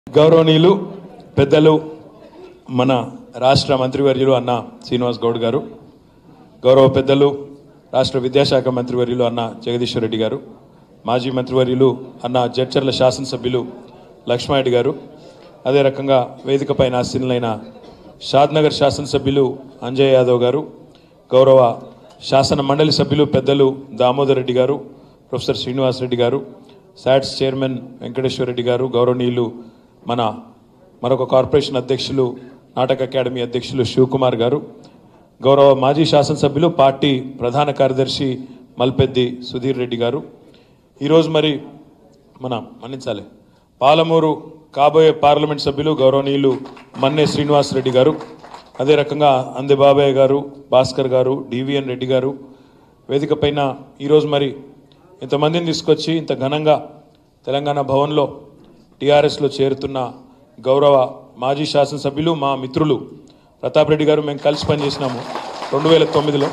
గౌరవనీయులు పెద్దలు మన రాష్ట్ర మంత్రివర్యులు అన్న శ్రీనివాస్ గౌడ్ గారు గౌరవ పెద్దలు రాష్ట్ర విద్యాశాఖ మంత్రివర్యులు అన్న జగదీశ్వర్ రెడ్డి గారు మాజీ మంత్రివర్యులు అన్న జడ్చర్ల శాసనసభ్యులు లక్ష్మారెడ్డి గారు అదే రకంగా వేదికపైన ఆసీనులైన షాద్నగర్ శాసనసభ్యులు అంజయ్ యాదవ్ గారు గౌరవ శాసన మండలి సభ్యులు పెద్దలు దామోదర్ రెడ్డి గారు ప్రొఫెసర్ శ్రీనివాస్ రెడ్డి గారు శాట్స్ చైర్మన్ వెంకటేశ్వర రెడ్డి గారు గౌరవనీయులు మన మరొక కార్పొరేషన్ అధ్యక్షులు నాటక అకాడమీ అధ్యక్షులు శివకుమార్ గారు గౌరవ మాజీ శాసనసభ్యులు పార్టీ ప్రధాన కార్యదర్శి మల్పెద్ది సుధీర్ రెడ్డి గారు ఈరోజు మరి మన మన్నించాలి పాలమూరు కాబోయే పార్లమెంట్ సభ్యులు గౌరవనీయులు మన్నే శ్రీనివాస్ రెడ్డి గారు అదే రకంగా అందే బాబాయ్ గారు భాస్కర్ గారు డివిఎన్ రెడ్డి గారు వేదిక పైన ఈరోజు మరి ఇంతమందిని తీసుకొచ్చి ఇంత ఘనంగా తెలంగాణ భవన్లో టీఆర్ఎస్లో చేరుతున్న గౌరవ మాజీ శాసనసభ్యులు మా మిత్రులు ప్రతాప్ రెడ్డి గారు మేము కలిసి పనిచేసినాము రెండు వేల తొమ్మిదిలో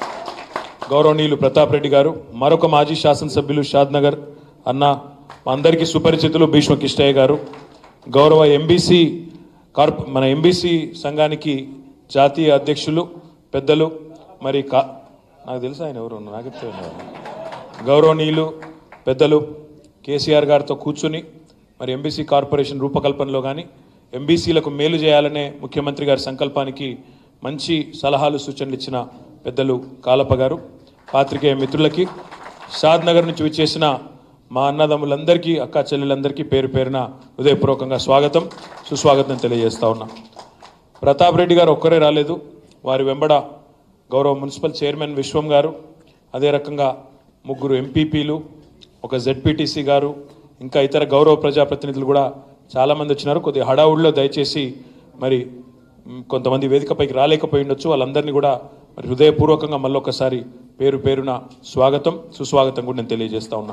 గౌరవనీయులు ప్రతాప్ రెడ్డి గారు మరొక మాజీ శాసనసభ్యులు షాద్ నగర్ అన్న మా అందరికీ సుపరిచితులు భీష్మ కిష్టయ్య గారు గౌరవ ఎంబీసీ కార్ప మన ఎంబీసీ సంఘానికి జాతీయ అధ్యక్షులు పెద్దలు మరి కా నాకు తెలుసు ఆయన ఎవరు నాకు తెలియదు. గౌరవనీయులు పెద్దలు కేసీఆర్ గారితో కూర్చుని మరి ఎంబీసీ కార్పొరేషన్ రూపకల్పనలో కానీ ఎంబీసీలకు మేలు చేయాలనే ముఖ్యమంత్రి గారి సంకల్పానికి మంచి సలహాలు సూచనలు ఇచ్చిన పెద్దలు కాలప్ప గారు పాత్రికేయ మిత్రులకి షాద్ నగర్ నుంచి విచ్చేసిన మా అన్నదమ్ములందరికీ అక్క చెల్లెలందరికీ పేరు పేరున హృదయపూర్వకంగా స్వాగతం సుస్వాగతం తెలియజేస్తా ఉన్నా ప్రతాప్ రెడ్డి గారు ఒక్కరే రాలేదు వారి వెంబడ గౌరవ మున్సిపల్ చైర్మన్ విశ్వం గారు అదే రకంగా ముగ్గురు ఎంపీపీలు ఒక జెడ్పీటీసీ గారు ఇంకా ఇతర గౌరవ ప్రజాప్రతినిధులు కూడా చాలామంది వచ్చినారు కొద్దిగా హడావుడిలో దయచేసి మరి మ్, కొంతమంది వేదికపైకి రాలేకపోయి ఉండొచ్చు వాళ్ళందరినీ కూడా మరి హృదయపూర్వకంగా మళ్ళొకసారి పేరు పేరున స్వాగతం సుస్వాగతం కూడా నేను తెలియజేస్తా ఉన్నా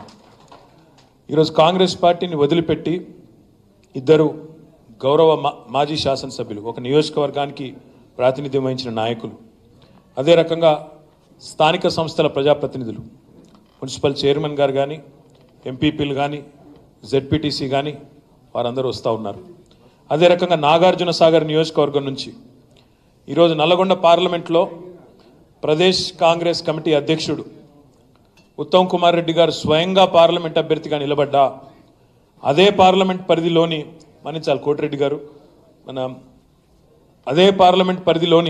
ఈరోజు కాంగ్రెస్ పార్టీని వదిలిపెట్టి ఇద్దరు గౌరవ మా- మాజీ శాసనసభ్యులు ఒక నియోజకవర్గానికి ప్రాతినిధ్యం వహించిన నాయకులు అదే రకంగా స్థానిక సంస్థల ప్రజాప్రతినిధులు మున్సిపల్ చైర్మన్ గారు కానీ ఎంపీపీలు కానీ జెడ్పీటీసీ కానీ వారందరూ వస్తూ ఉన్నారు అదే రకంగా నాగార్జున సాగర్ నియోజకవర్గం నుంచి ఈరోజు నల్లగొండ పార్లమెంట్లో ప్రదేశ్ కాంగ్రెస్ కమిటీ అధ్యక్షుడు ఉత్తమ్ కుమార్ రెడ్డి గారు స్వయంగా పార్లమెంట్ అభ్యర్థిగా నిలబడ్డా అదే పార్లమెంట్ పరిధిలోని మన్నించాలి కోటిరెడ్డి గారు మన అదే పార్లమెంట్ పరిధిలోని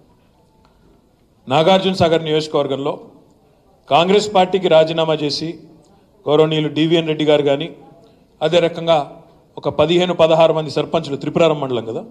నాగార్జున సాగర్ నియోజకవర్గంలో కాంగ్రెస్ పార్టీకి రాజీనామా చేసి గౌరవనీయులు డివిఎన్ రెడ్డి గారు కానీ అదే రకంగా ఒక పదిహేను పదహారు మంది సర్పంచులు త్రిపురారం మండలం కదా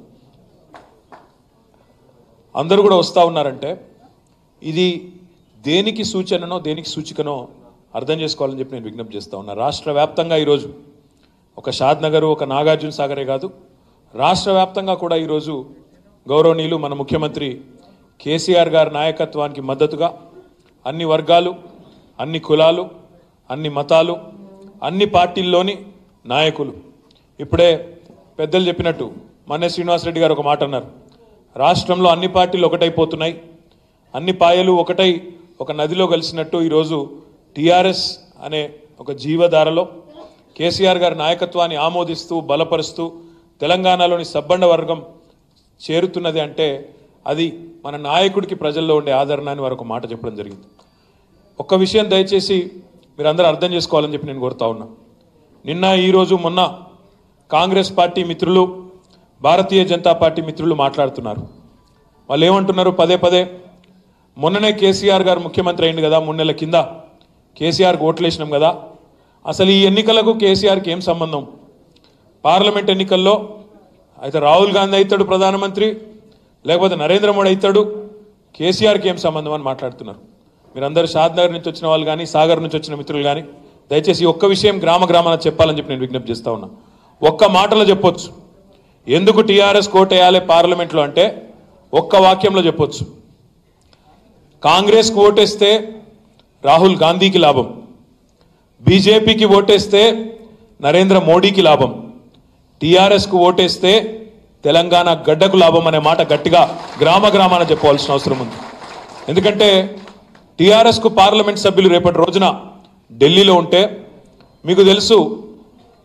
అందరూ కూడా వస్తూ ఉన్నారంటే ఇది దేనికి సూచననో దేనికి సూచికనో అర్థం చేసుకోవాలని చెప్పి నేను విజ్ఞప్తి చేస్తా ఉన్నా రాష్ట్ర వ్యాప్తంగా ఈరోజు ఒక షాద్ నగర్ ఒక నాగార్జున సాగరే కాదు రాష్ట్ర వ్యాప్తంగా కూడా ఈరోజు గౌరవనీయులు మన ముఖ్యమంత్రి కేసీఆర్ గారి నాయకత్వానికి మద్దతుగా అన్ని వర్గాలు అన్ని కులాలు అన్ని మతాలు అన్ని పార్టీల్లోని నాయకులు ఇప్పుడే పెద్దలు చెప్పినట్టు మన్నే శ్రీనివాసరెడ్డి గారు ఒక మాట అన్నారు రాష్ట్రంలో అన్ని పార్టీలు ఒకటైపోతున్నాయి అన్ని పాయలు ఒకటై ఒక నదిలో కలిసినట్టు ఈరోజు టీఆర్ఎస్ అనే ఒక జీవధారలో కేసీఆర్ గారి నాయకత్వాన్ని ఆమోదిస్తూ బలపరుస్తూ తెలంగాణలోని సబ్బండ వర్గం చేరుతున్నది అంటే అది మన నాయకుడికి ప్రజల్లో ఉండే ఆదరణ అని వారు ఒక మాట చెప్పడం జరిగింది ఒక్క విషయం దయచేసి మీరందరూ అర్థం చేసుకోవాలని చెప్పి నేను కోరుతా ఉన్నా నిన్న ఈరోజు మొన్న కాంగ్రెస్ పార్టీ మిత్రులు భారతీయ జనతా పార్టీ మిత్రులు మాట్లాడుతున్నారు వాళ్ళు ఏమంటున్నారు పదే పదే మొన్ననే కేసీఆర్ గారు ముఖ్యమంత్రి అయింది కదా మూడు నెలల కింద కేసీఆర్కి ఓట్లేసినాం కదా అసలు ఈ ఎన్నికలకు కేసీఆర్కి ఏం సంబంధం పార్లమెంట్ ఎన్నికల్లో అయితే రాహుల్ గాంధీ అవుతాడు ప్రధానమంత్రి లేకపోతే నరేంద్ర మోడీ అవుతాడు కేసీఆర్కి ఏం సంబంధం అని మాట్లాడుతున్నారు మీరందరూ షాద్ నగర్ నుంచి వచ్చిన వాళ్ళు కానీ సాగర్ నుంచి వచ్చిన మిత్రులు కానీ దయచేసి ఈ ఒక్క విషయం గ్రామ గ్రామాన చెప్పాలని చెప్పి నేను విజ్ఞప్తి చేస్తా ఉన్నా ఒక్క మాటలో చెప్పొచ్చు ఎందుకు టీఆర్ఎస్ కోటేయాలి పార్లమెంట్లో అంటే ఒక్క వాక్యంలో చెప్పొచ్చు కాంగ్రెస్కు ఓటేస్తే రాహుల్ గాంధీకి లాభం బీజేపీకి ఓటేస్తే నరేంద్ర మోడీకి లాభం టీఆర్ఎస్కు ఓటేస్తే తెలంగాణ గడ్డకు లాభం అనే మాట గట్టిగా గ్రామ గ్రామాన చెప్పవలసిన అవసరం ఉంది ఎందుకంటే టీఆర్ఎస్కు పార్లమెంట్ సభ్యులు రేపటి రోజున ఢిల్లీలో ఉంటే మీకు తెలుసు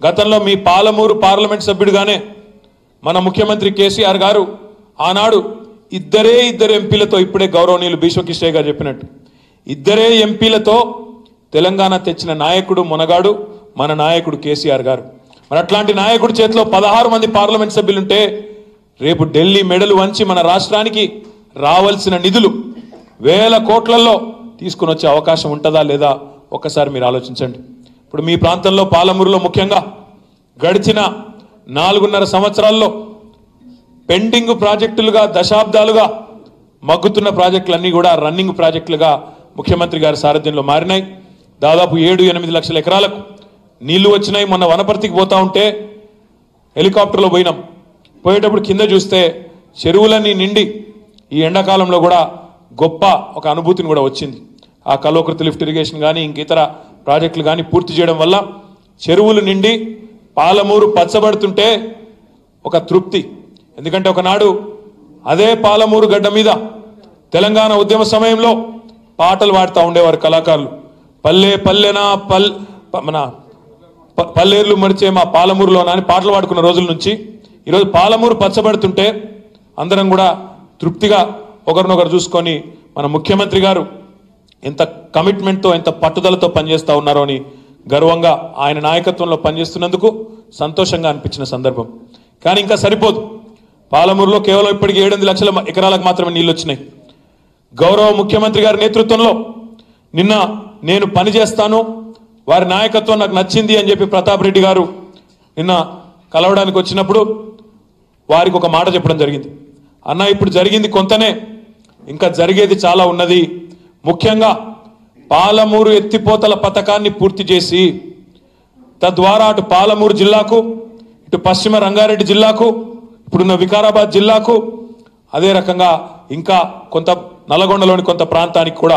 గతంలో మీ పాలమూరు పార్లమెంట్ సభ్యుడిగానే మన ముఖ్యమంత్రి కేసీఆర్ గారు ఆనాడు ఇద్దరే ఇద్దరు ఎంపీలతో ఇప్పుడే గౌరవనీయులు భీష్మకిష్టయ్య గారు చెప్పినట్టు ఇద్దరే ఎంపీలతో తెలంగాణ తెచ్చిన నాయకుడు మునగాడు మన నాయకుడు కేసీఆర్ గారు మరి అట్లాంటి నాయకుడి చేతిలో పదహారు మంది పార్లమెంట్ సభ్యులుంటే రేపు ఢిల్లీ మెడలు వంచి మన రాష్ట్రానికి రావాల్సిన నిధులు వేల కోట్లలో తీసుకుని వచ్చే అవకాశం ఉంటుందా లేదా ఒక్కసారి మీరు ఆలోచించండి ఇప్పుడు మీ ప్రాంతంలో పాలమూరులో ముఖ్యంగా గడిచిన నాలుగున్నర సంవత్సరాల్లో పెండింగ్ ప్రాజెక్టులుగా దశాబ్దాలుగా మగ్గుతున్న ప్రాజెక్టులన్నీ కూడా రన్నింగ్ ప్రాజెక్టులుగా ముఖ్యమంత్రి గారి సారథ్యంలో మారినాయి దాదాపు ఏడు ఎనిమిది లక్షల ఎకరాలకు నీళ్లు వచ్చినాయి మొన్న వనపర్తికి పోతా ఉంటే హెలికాప్టర్లో పోయినాం పోయేటప్పుడు కింద చూస్తే చెరువులన్నీ నిండి ఈ ఎండాకాలంలో కూడా గొప్ప ఒక అనుభూతిని కూడా వచ్చింది ఆ కలోకృతి లిఫ్ట్ ఇరిగేషన్ కానీ ఇంక ఇతర ప్రాజెక్టులు కానీ పూర్తి చేయడం వల్ల చెరువులు నిండి పాలమూరు పచ్చబడుతుంటే ఒక తృప్తి ఎందుకంటే ఒకనాడు అదే పాలమూరు గడ్డ మీద తెలంగాణ ఉద్యమ సమయంలో పాటలు పాడుతూ ఉండేవారు కళాకారులు పల్లె పల్లెనా పల్ ప- మన ప- పల్లేర్లు మరిచే మా పాలమూరులో అని పాటలు పాడుకున్న రోజుల నుంచి ఈరోజు పాలమూరు పచ్చబడుతుంటే అందరం కూడా తృప్తిగా ఒకరినొకరు చూసుకొని మన ముఖ్యమంత్రి గారు ఎంత కమిట్మెంట్తో ఎంత పట్టుదలతో పనిచేస్తూ ఉన్నారో అని గర్వంగా ఆయన నాయకత్వంలో పనిచేస్తున్నందుకు సంతోషంగా అనిపించిన సందర్భం కానీ ఇంకా సరిపోదు పాలమూరులో కేవలం ఇప్పటికి ఏడెనిమిది లక్షల మ- ఎకరాలకు మాత్రమే నీళ్ళు వచ్చినాయి గౌరవ ముఖ్యమంత్రి గారి నేతృత్వంలో నిన్న నేను పని చేస్తాను వారి నాయకత్వం నాకు నచ్చింది అని చెప్పి ప్రతాప్ రెడ్డి గారు నిన్న కలవడానికి వచ్చినప్పుడు వారికి ఒక మాట చెప్పడం జరిగింది అన్న ఇప్పుడు జరిగింది కొంతనే ఇంకా జరిగేది చాలా ఉన్నది ముఖ్యంగా పాలమూరు ఎత్తిపోతల పథకాన్ని పూర్తి చేసి తద్వారా అటు పాలమూరు జిల్లాకు ఇటు పశ్చిమ రంగారెడ్డి జిల్లాకు ఇప్పుడున్న వికారాబాద్ జిల్లాకు అదే రకంగా ఇంకా కొంత నల్గొండలోని కొంత ప్రాంతానికి కూడా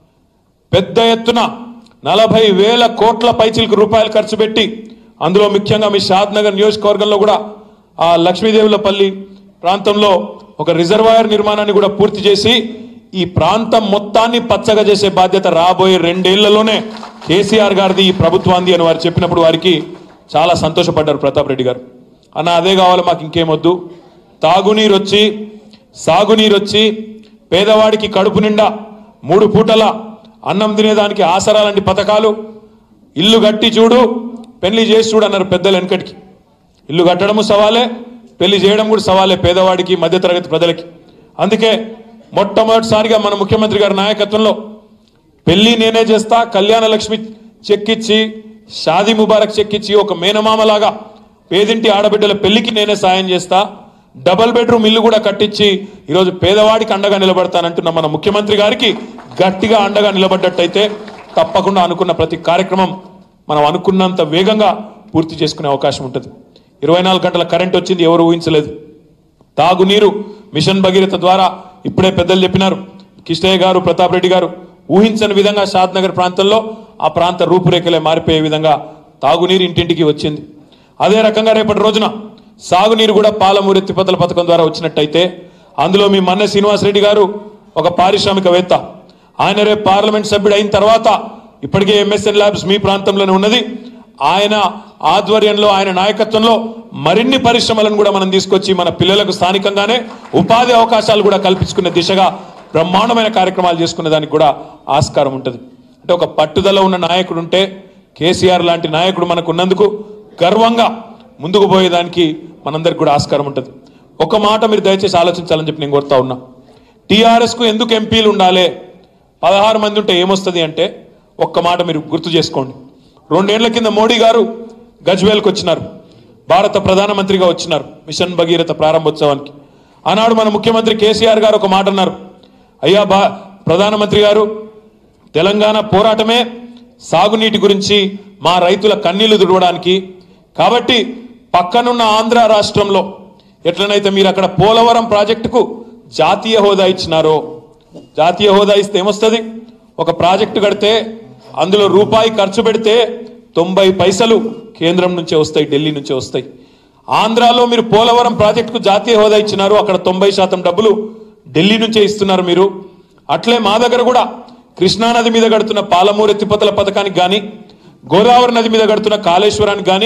పెద్ద ఎత్తున నలభై వేల కోట్ల పైచిలకు రూపాయలు ఖర్చు పెట్టి అందులో ముఖ్యంగా మీ షాద్ నగర్ నియోజకవర్గంలో కూడా ఆ లక్ష్మీదేవులపల్లి ప్రాంతంలో ఒక రిజర్వాయర్ నిర్మాణాన్ని కూడా పూర్తి చేసి ఈ ప్రాంతం మొత్తాన్ని పచ్చగా చేసే బాధ్యత రాబోయే రెండేళ్లలోనే కేసీఆర్ గారిది ఈ ప్రభుత్వాన్ని అని వారు చెప్పినప్పుడు వారికి చాలా సంతోషపడ్డారు ప్రతాప్ రెడ్డి గారు అన్న అదే కావాలి మాకు ఇంకేమొద్దు తాగునీరు వచ్చి సాగునీరు వచ్చి పేదవాడికి కడుపు నిండా మూడు పూటల అన్నం తినేదానికి ఆసరా లాంటి పథకాలు ఇల్లు కట్టి చూడు పెళ్లి చేసి చూడు అన్నారు పెద్దలు వెనకటికి ఇల్లు కట్టడము సవాలే పెళ్లి చేయడం కూడా సవాలే పేదవాడికి మధ్యతరగతి ప్రజలకి అందుకే మొట్టమొదటిసారిగా మన ముఖ్యమంత్రి గారి నాయకత్వంలో పెళ్లి నేనే చేస్తా కళ్యాణ లక్ష్మి చెక్కిచ్చి షాదీ ముబారక్ చెక్కిచ్చి ఒక మేనమామలాగా పేదింటి ఆడబిడ్డల పెళ్లికి నేనే సాయం చేస్తా డబల్ బెడ్రూమ్ ఇల్లు కూడా కట్టించి ఈరోజు పేదవాడికి అండగా నిలబడతానంటున్న మన ముఖ్యమంత్రి గారికి గట్టిగా అండగా నిలబడ్డట్టయితే తప్పకుండా అనుకున్న ప్రతి కార్యక్రమం మనం అనుకున్నంత వేగంగా పూర్తి చేసుకునే అవకాశం ఉంటుంది ఇరవై నాలుగు గంటల కరెంట్ వచ్చింది ఎవరు ఊహించలేదు తాగునీరు మిషన్ భగీరథ ద్వారా ఇప్పుడే పెద్దలు చెప్పినారు కిష్టయ్య గారు ప్రతాప్ రెడ్డి గారు ఊహించని విధంగా షాద్ నగర్ ప్రాంతంలో ఆ ప్రాంత రూపురేఖలే మారిపోయే విధంగా తాగునీరు ఇంటింటికి వచ్చింది అదే రకంగా రేపటి రోజున సాగునీరు కూడా పాలమూరు ఎత్తిపోతల పథకం ద్వారా వచ్చినట్టయితే అందులో మీ మన్నె శ్రీనివాసరెడ్డి గారు ఒక పారిశ్రామికవేత్త ఆయన రేపు పార్లమెంట్ సభ్యుడు అయిన తర్వాత ఇప్పటికే ఎంఎస్ఎన్ ల్యాబ్స్ మీ ప్రాంతంలోనే ఉన్నది ఆయన ఆధ్వర్యంలో ఆయన నాయకత్వంలో మరిన్ని పరిశ్రమలను కూడా మనం తీసుకొచ్చి మన పిల్లలకు స్థానికంగానే ఉపాధి అవకాశాలు కూడా కల్పించుకునే దిశగా బ్రహ్మాండమైన కార్యక్రమాలు చేసుకునే దానికి కూడా ఆస్కారం ఉంటుంది అంటే ఒక పట్టుదల ఉన్న నాయకుడు ఉంటే కేసీఆర్ లాంటి నాయకుడు మనకు ఉన్నందుకు గర్వంగా ముందుకు పోయేదానికి మనందరికి కూడా ఆస్కారం ఉంటుంది ఒక మాట మీరు దయచేసి ఆలోచించాలని చెప్పి నేను కోరుతా ఉన్నా టీఆర్ఎస్ కు ఎందుకు ఎంపీలు ఉండాలి పదహారు మంది ఉంటే ఏమొస్తుంది అంటే ఒక్క మాట మీరు గుర్తు చేసుకోండి రెండేళ్ల కింద మోడీ గారు గజ్వేల్కి వచ్చినారు భారత ప్రధానమంత్రిగా వచ్చినారు మిషన్ భగీరథ ప్రారంభోత్సవానికి ఆనాడు మన ముఖ్యమంత్రి కేసీఆర్ గారు ఒక మాట అన్నారు అయ్యా బా ప్రధానమంత్రి గారు తెలంగాణ పోరాటమే సాగునీటి గురించి మా రైతుల కన్నీళ్లు తుడవడానికి కాబట్టి పక్కనున్న ఆంధ్ర రాష్ట్రంలో ఎట్లనైతే మీరు అక్కడ పోలవరం ప్రాజెక్టుకు జాతీయ హోదా ఇచ్చినారో జాతీయ హోదా ఇస్తే ఏమొస్తుంది ఒక ప్రాజెక్టు కడితే అందులో రూపాయి ఖర్చు పెడితే తొంభై పైసలు కేంద్రం నుంచే వస్తాయి ఢిల్లీ నుంచే వస్తాయి ఆంధ్రాలో మీరు పోలవరం ప్రాజెక్టుకు జాతీయ హోదా ఇచ్చినారు అక్కడ తొంభై శాతం డబ్బులు ఢిల్లీ నుంచే ఇస్తున్నారు మీరు అట్లే మా దగ్గర కూడా కృష్ణానది మీద కడుతున్న పాలమూరు ఎత్తిపోతల పథకానికి కానీ గోదావరి నది మీద కడుతున్న కాళేశ్వరానికి కానీ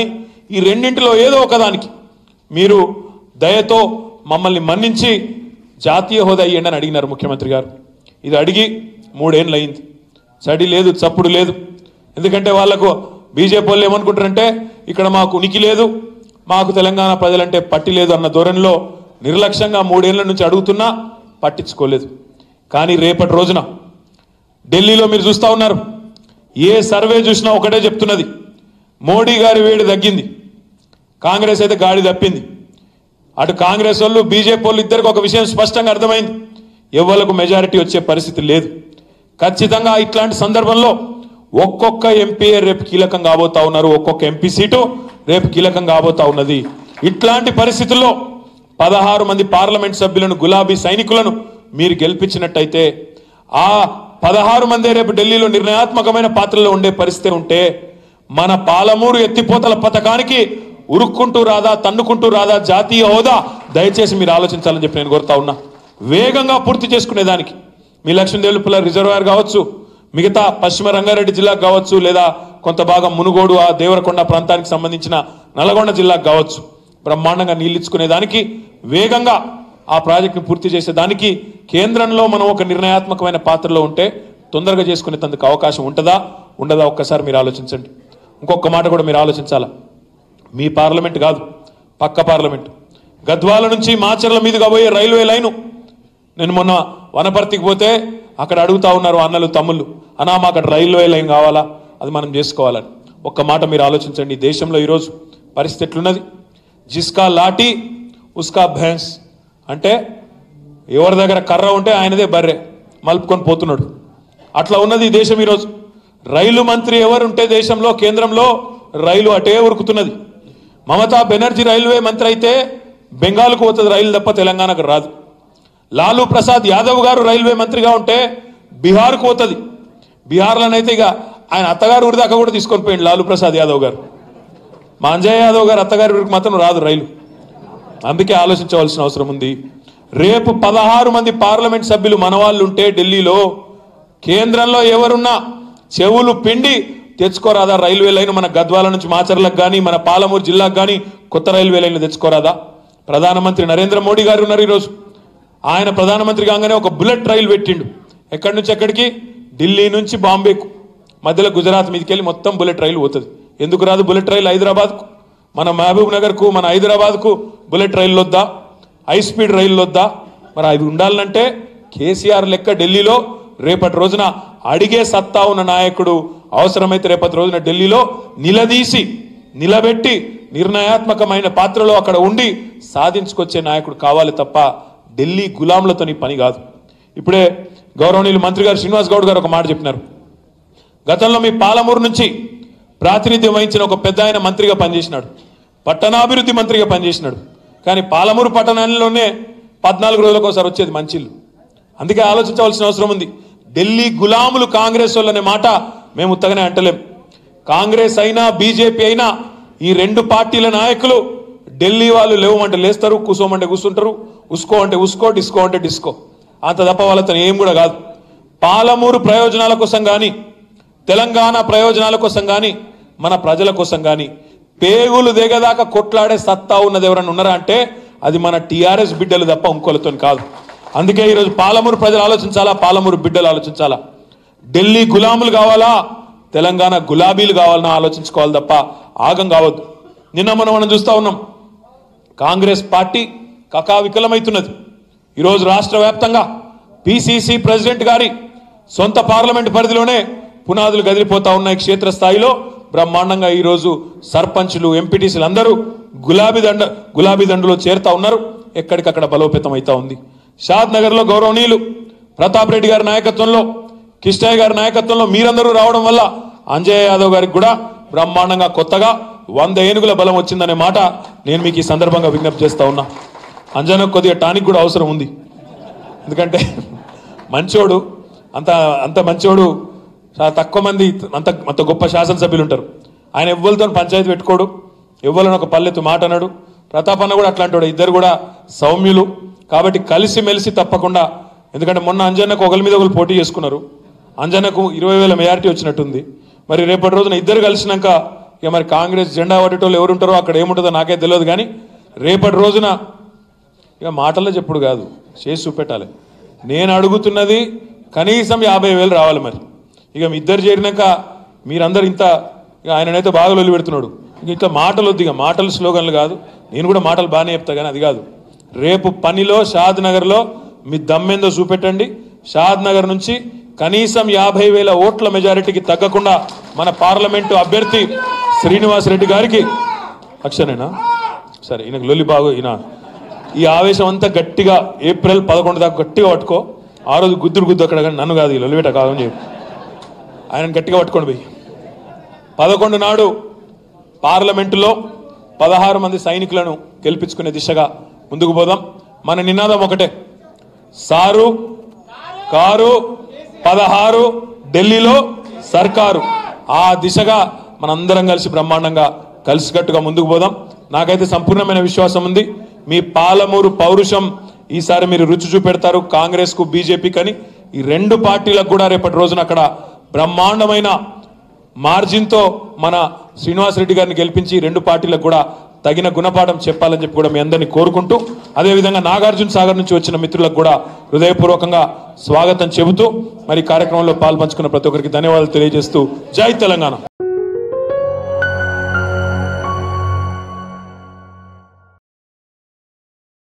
ఈ రెండింటిలో ఏదో ఒకదానికి మీరు దయతో మమ్మల్ని మన్నించి జాతీయ హోదా ఇవ్వండి అని అడిగినారు ముఖ్యమంత్రి గారు ఇది అడిగి మూడేళ్ళు అయింది చడి లేదు చప్పుడు లేదు ఎందుకంటే వాళ్లకు బీజేపీ వాళ్ళు ఏమనుకుంటారంటే ఇక్కడ మాకు ఉనికి లేదు మాకు తెలంగాణ ప్రజలంటే పట్టి లేదు అన్న ధోరణిలో నిర్లక్ష్యంగా మూడేళ్ల నుంచి అడుగుతున్నా పట్టించుకోలేదు కానీ రేపటి రోజున ఢిల్లీలో మీరు చూస్తా ఉన్నారు ఏ సర్వే చూసినా ఒకటే చెప్తున్నది మోడీ గారి వేడి తగ్గింది కాంగ్రెస్ అయితే గాడి తప్పింది అటు కాంగ్రెస్ వాళ్ళు బీజేపీ వాళ్ళు ఇద్దరికి ఒక విషయం స్పష్టంగా అర్థమైంది ఎవరికి మెజారిటీ వచ్చే పరిస్థితి లేదు ఖచ్చితంగా ఇట్లాంటి సందర్భంలో ఒక్కొక్క ఎంపీ రేపు కీలకం కాబోతా ఉన్నారు ఒక్కొక్క ఎంపీ సీటు రేపు కీలకం కాబోతా ఉన్నది ఇట్లాంటి పరిస్థితుల్లో పదహారు మంది పార్లమెంట్ సభ్యులను గులాబీ సైనికులను మీరు గెలిపించినట్టయితే ఆ పదహారు మందే రేపు ఢిల్లీలో నిర్ణయాత్మకమైన పాత్రలో ఉండే పరిస్థితి ఉంటే మన పాలమూరు ఎత్తిపోతల పథకానికి ఉరుక్కుంటూ రాదా తన్నుకుంటూ రాదా జాతీయ హోదా దయచేసి మీరు ఆలోచించాలని చెప్పి నేను కోరుతా ఉన్నా వేగంగా పూర్తి చేసుకునేదానికి మీ లక్ష్మీదేవులపల్ల రిజర్వాయర్ కావచ్చు మిగతా పశ్చిమ రంగారెడ్డి జిల్లాకు కావచ్చు లేదా కొంత భాగం మునుగోడు ఆ దేవరకొండ ప్రాంతానికి సంబంధించిన నల్గొండ జిల్లాకు కావచ్చు బ్రహ్మాండంగా నీళ్ళిచ్చుకునేదానికి వేగంగా ఆ ప్రాజెక్టును పూర్తి చేసేదానికి కేంద్రంలో మనం ఒక నిర్ణయాత్మకమైన పాత్రలో ఉంటే తొందరగా చేసుకునేందుకు అవకాశం ఉంటుందా ఉండదా ఒక్కసారి మీరు ఆలోచించండి ఇంకొక మాట కూడా మీరు ఆలోచించాలా మీ పార్లమెంట్ కాదు పక్క పార్లమెంట్ గద్వాల నుంచి మాచర్ల మీదుగా పోయే రైల్వే లైను నేను మొన్న వనపర్తికి పోతే అక్కడ అడుగుతా ఉన్నారు అన్నలు తమ్ముళ్ళు అన్నా మాకు అక్కడ రైల్వే లైన్ కావాలా అది మనం చేసుకోవాలని ఒక్క మాట మీరు ఆలోచించండి ఈ దేశంలో ఈరోజు పరిస్థితి ఎట్లున్నది జిస్కా లాఠీ ఉస్కా భేన్స్ అంటే ఎవరి దగ్గర కర్ర ఉంటే ఆయనదే బర్రె మలుపుకొని పోతున్నాడు అట్లా ఉన్నది ఈ దేశం ఈరోజు రైలు మంత్రి ఎవరుంటే దేశంలో కేంద్రంలో రైలు అటే ఉరుకుతున్నది మమతా బెనర్జీ రైల్వే మంత్రి అయితే బెంగాల్కు పోతుంది రైలు తప్ప తెలంగాణకు రాదు లాలూ ప్రసాద్ యాదవ్ గారు రైల్వే మంత్రిగా ఉంటే బీహార్కు పోతుంది బీహార్లోనైతే ఇక ఆయన అత్తగారు ఊరి దాకా కూడా తీసుకొని పోయింది లాలూ ప్రసాద్ యాదవ్ గారు మా అంజయ్ యాదవ్ గారు అత్తగారి ఊరికి మాత్రం రాదు రైలు అందుకే ఆలోచించవలసిన అవసరం ఉంది రేపు పదహారు మంది పార్లమెంట్ సభ్యులు మనవాళ్ళు ఉంటే ఢిల్లీలో కేంద్రంలో ఎవరున్నా చెవులు పిండి తెచ్చుకోరాదా రైల్వే లైన్ మన గద్వాల నుంచి మాచర్లకు కానీ మన పాలమూరు జిల్లాకు కానీ కొత్త రైల్వే లైన్లు తెచ్చుకోరాదా ప్రధానమంత్రి నరేంద్ర మోడీ గారు ఉన్నారు ఈరోజు ఆయన ప్రధానమంత్రి కాగానే ఒక బుల్లెట్ రైలు పెట్టిండు ఎక్కడి నుంచి ఎక్కడికి ఢిల్లీ నుంచి బాంబేకు మధ్యలో గుజరాత్ మీదకి వెళ్ళి మొత్తం బుల్లెట్ రైలు పోతుంది ఎందుకు రాదు బుల్లెట్ రైలు హైదరాబాద్కు మన మహబూబ్ నగర్కు మన హైదరాబాద్కు బుల్లెట్ రైలు వద్దా హై స్పీడ్ రైలు వద్దా మరి అవి ఉండాలంటే కేసీఆర్ లెక్క ఢిల్లీలో రేపటి రోజున అడిగే సత్తా ఉన్న నాయకుడు అవసరమైతే రేపటి రోజున ఢిల్లీలో నిలదీసి నిలబెట్టి నిర్ణయాత్మకమైన పాత్రలో అక్కడ ఉండి సాధించుకొచ్చే నాయకుడు కావాలి తప్ప ఢిల్లీ గులాంలతో నీ పని కాదు ఇప్పుడే గౌరవనీయులు మంత్రి గారు శ్రీనివాస్ గౌడ్ గారు ఒక మాట చెప్పినారు గతంలో మీ పాలమూరు నుంచి ప్రాతినిధ్యం వహించిన ఒక పెద్ద ఆయన మంత్రిగా పనిచేసినాడు పట్టణాభివృద్ధి మంత్రిగా పనిచేసినాడు కానీ పాలమూరు పట్టణంలోనే పద్నాలుగు రోజులకు ఒకసారి వచ్చేది మంచిళ్ళు అందుకే ఆలోచించవలసిన అవసరం ఉంది ఢిల్లీ గులాములు కాంగ్రెస్ వాళ్ళు అనే మాట మేము ఉత్తగానే అంటలేం కాంగ్రెస్ అయినా బీజేపీ అయినా ఈ రెండు పార్టీల నాయకులు ఢిల్లీ వాళ్ళు లేవమంటే లేస్తారు కూసోమంటే కూర్చుంటారు ఉసుకో అంటే ఉసుకో డిస్కో అంటే డిస్కో అంత తప్ప వాళ్ళతో ఏం కూడా కాదు పాలమూరు ప్రయోజనాల కోసం కానీ తెలంగాణ ప్రయోజనాల కోసం కానీ మన ప్రజల కోసం కానీ పేగులు దిగదాకా కొట్లాడే సత్తా ఉన్నది ఎవరన్నా ఉన్నారా అంటే అది మన టీఆర్ఎస్ బిడ్డలు తప్ప ఇంకోలతో కాదు అందుకే ఈరోజు పాలమూరు ప్రజలు ఆలోచించాలా పాలమూరు బిడ్డలు ఆలోచించాలా ఢిల్లీ గులాములు కావాలా తెలంగాణ గులాబీలు కావాలన్నా ఆలోచించుకోవాలి తప్ప ఆగం కావద్దు నిన్న మనం మనం చూస్తా ఉన్నాం కాంగ్రెస్ పార్టీ కకావికలమవుతున్నది ఈరోజు రాష్ట్ర వ్యాప్తంగా పిసిసి ప్రెసిడెంట్ గారి సొంత పార్లమెంట్ పరిధిలోనే పునాదులు గదిలిపోతా ఉన్నాయి క్షేత్రస్థాయిలో బ్రహ్మాండంగా ఈరోజు సర్పంచులు ఎంపీటీసీలు అందరూ గులాబీ దండ గులాబీ దండులో చేరుతా ఉన్నారు ఎక్కడికక్కడ బలోపేతం అవుతా ఉంది షాద్ నగర్లో గౌరవనీయులు ప్రతాప్ రెడ్డి గారి నాయకత్వంలో కిష్టయ్య గారి నాయకత్వంలో మీరందరూ రావడం వల్ల అంజయ్య యాదవ్ గారికి కూడా బ్రహ్మాండంగా కొత్తగా వంద ఏనుగుల బలం వచ్చిందనే మాట నేను మీకు ఈ సందర్భంగా విజ్ఞప్తి చేస్తా ఉన్నా అంజనకు కొద్దిగా టానిక్ కూడా అవసరం ఉంది ఎందుకంటే మంచోడు అంత అంత మంచోడు చాలా తక్కువ మంది అంత అంత గొప్ప శాసనసభ్యులు ఉంటారు ఆయన ఎవ్వరితో పంచాయతీ పెట్టుకోడు ఎవ్వరిని ఒక పల్లెత్తు మాట అన్నాడు ప్రతాప్ అన్న కూడా అట్లాంటి వాడు. ఇద్దరు కూడా సౌమ్యులు కాబట్టి కలిసిమెలిసి తప్పకుండా ఎందుకంటే మొన్న అంజన్నకు ఒకరి మీద ఒకరు పోటీ చేసుకున్నారు అంజన్నకు ఇరవై వేల మెజారిటీ వచ్చినట్టుంది మరి రేపటి రోజున ఇద్దరు కలిసినాక ఇక మరి కాంగ్రెస్ జెండా పట్టేటోళ్ళు ఎవరు ఉంటారో అక్కడ ఏముంటుందో నాకే తెలియదు కానీ రేపటి రోజున ఇక మాటల్లో చెప్పుడు కాదు చేసి చూపెట్టాలి నేను అడుగుతున్నది కనీసం యాభై వేలు రావాలి మరి ఇక మీ ఇద్దరు చేరినాక మీరందరు ఇంత ఇక ఆయననైతే బాగా లొల్లి పెడుతున్నాడు ఇక ఇట్లా మాటలు వద్దు ఇక మాటలు స్లోగన్లు కాదు నేను కూడా మాటలు బాగానే చెప్తా కానీ అది కాదు రేపు పనిలో షాద్ నగర్లో మీ దమ్మేందో చూపెట్టండి షాద్ నగర్ నుంచి కనీసం యాభై వేల ఓట్ల మెజారిటీకి తగ్గకుండా మన పార్లమెంటు అభ్యర్థి శ్రీనివాస్ రెడ్డి గారికి అక్షరేనా సరే ఈయనకు లొల్లి బాగు ఈయన ఈ ఆవేశం అంతా గట్టిగా ఏప్రిల్ పదకొండు దాకా గట్టిగా పట్టుకో ఆ రోజు గుద్దుడు గుద్దు అక్కడ కానీ నన్ను కాదు ఈ లొల్లివేట కాదని చెప్పి ఆయన గట్టిగా పట్టుకోండి పోయి పదకొండు నాడు పార్లమెంటులో పదహారు మంది సైనికులను గెలిపించుకునే దిశగా ముందుకు పోదాం మన నినాదం ఒకటే సారు కారు పదహారు ఢిల్లీలో సర్కారు ఆ దిశగా మనందరం కలిసి బ్రహ్మాండంగా కలిసికట్టుగా ముందుకు పోదాం నాకైతే సంపూర్ణమైన విశ్వాసం ఉంది మీ పాలమూరు పౌరుషం ఈసారి మీరు రుచి చూపెడతారు కాంగ్రెస్ కు బీజేపీకి అని ఈ రెండు పార్టీలకు కూడా రేపటి రోజున అక్కడ బ్రహ్మాండమైన మార్జిన్తో మన శ్రీనివాస్ రెడ్డి గారిని గెలిపించి రెండు పార్టీలకు కూడా తగిన గుణపాఠం చెప్పాలని చెప్పి కూడా మీ అందరినీ కోరుకుంటూ అదేవిధంగా నాగార్జున సాగర్ నుంచి వచ్చిన మిత్రులకు కూడా హృదయపూర్వకంగా స్వాగతం చెబుతూ మరి ఈ కార్యక్రమంలో పాల్పంచుకున్న ప్రతి ఒక్కరికి ధన్యవాదాలు తెలియజేస్తూ జై తెలంగాణ